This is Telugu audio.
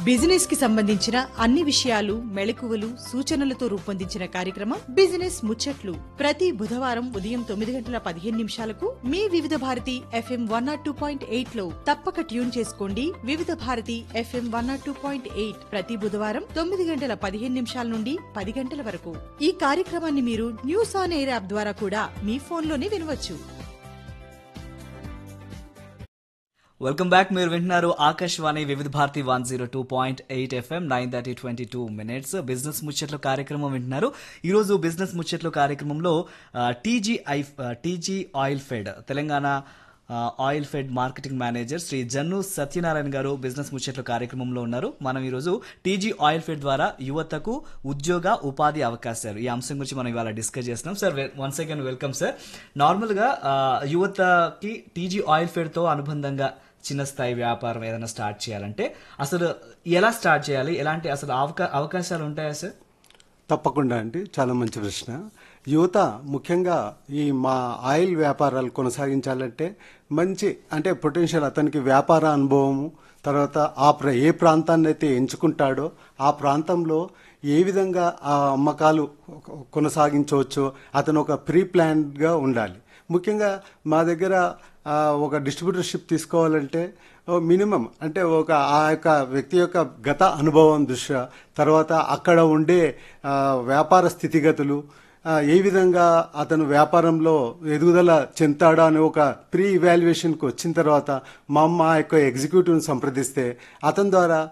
బిజినెస్ కి సంబంధించిన అన్ని విషయాలు మెళకువలు సూచనలతో రూపొందించిన కార్యక్రమం బిజినెస్ ముచ్చట్లు ప్రతి బుధవారం ఉదయం తొమ్మిది గంటల పదిహేను నిమిషాలకు మీ Vividh Bharati FM one nought two point eight లో తప్పక ట్యూన్ చేసుకోండి Vividh Bharati FM one nought two point eight ప్రతి బుధవారం తొమ్మిది గంటల పదిహేను నిమిషాల నుండి పది గంటల వరకు ఈ కార్యక్రమాన్ని మీరు న్యూస్ ఆన్ ఎయిర్ యాప్ ద్వారా కూడా మీ ఫోన్లోనే వినవచ్చు వెల్కమ్ బ్యాక్ మీరు వింటున్నారు Akashvani Vividh Bharati one zero two point eight FM nine thirty twenty two minutes business ముచ్చట్లు కార్యక్రమం వింటున్నారు ఈరోజు బిజినెస్ ముచ్చట్లు కార్యక్రమంలో TG I TG oil fed Telangana ఆ, oil fed marketing manager Shri Jannu Satyanarayana garu business ముచ్చట్లు కార్యక్రమంలో ఉన్నారు మనం ఈరోజు టీజీ ఆయిల్ ఫెడ్ ద్వారా యువతకు ఉద్యోగ ఉపాధి అవకాశాలు ఈ అంశం గురించి మనం ఇవాళ డిస్కస్ చేస్తున్నాం sir once again welcome sir నార్మల్గా ఆ, యువతకి టీజీ ఆయిల్ ఫెడ్తో అనుబంధంగా చిన్న స్థాయి వ్యాపారం ఏదైనా స్టార్ట్ చేయాలంటే అసలు ఎలా స్టార్ట్ చేయాలి ఎలాంటి అసలు అవకా అవకాశాలు ఉంటాయా సార్ తప్పకుండా అండి చాలా మంచి ప్రశ్న యువత ముఖ్యంగా ఈ మా ఆయిల్ వ్యాపారాలు కొనసాగించాలంటే మంచి అంటే పొటెన్షియల్ అతనికి వ్యాపార అనుభవము తర్వాత ఆ ప్ర ఏ ప్రాంతాన్ని అయితే ఎంచుకుంటాడో ఆ ప్రాంతంలో ఏ విధంగా ఆ అమ్మకాలు కొనసాగించవచ్చో అతను ఒక ప్రీ ప్లాన్డ్గా ఉండాలి ముఖ్యంగా మా దగ్గర ఆ, ఒక డిస్ట్రిబ్యూటర్షిప్ తీసుకోవాలంటే మినిమం అంటే ఒక ఆ యొక్క వ్యక్తి యొక్క గత అనుభవం దృష్ట్యా తర్వాత అక్కడ ఉండే ఆ, వ్యాపార స్థితిగతులు ఆ, ఏ విధంగా అతను వ్యాపారంలో ఎదుగుదల చెందుతాడా అని ఒక ప్రీ ఇవాల్యుయేషన్కి వచ్చిన తర్వాత మా మా యొక్క ఎగ్జిక్యూటివ్ని సంప్రదిస్తే అతని ద్వారా